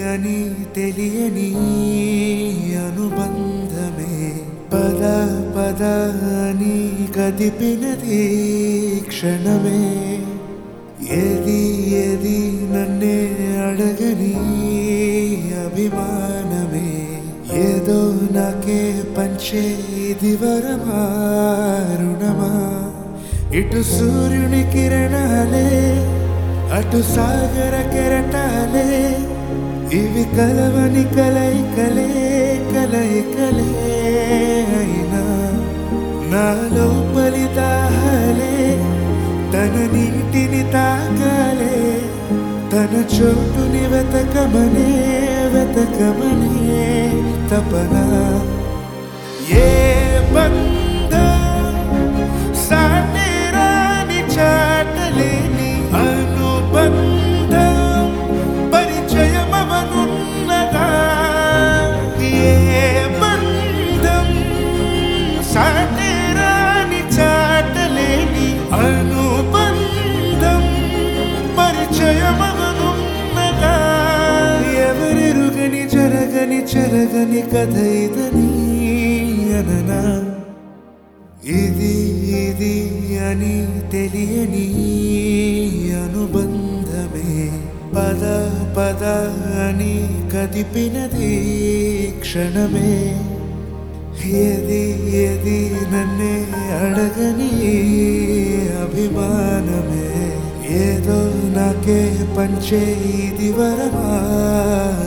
అని తెలియని అనుబంధమే పద పద అని కదిపినది క్షణమే ఏది ఏది నన్నే అడగని అభిమానమే ఏదో నాకే పంచే ఇది వరమా రుణమా ఇటు సూర్యుని కిరణాలే అటు సాగర కెరటాలే ఇవి కలవని కలయికలే కలయికలే అయినా నా లోపలి దాహలే తన నీటిని తాగాలే తన చోటుని వెతకమనే వెతకమనే తపన ఏ బంధం సాటిరాని చాటలేని అనుబంధం పరిచయమవనున్నదా ఏ బంధం సాటిరాని చాటలేని అనుబంధం పరిచయమవనున్నదా ఎవరెరుగని జరగని చెరగని కథ ఇదని అననా ఇది ఇది అని తెలియని అనుబంధమే పద పద అని కదిపినది క్షణమే ఏది ఏది నన్నే అడగని అభిమానమే ఏదో నాకే పంచే ఇది వరమా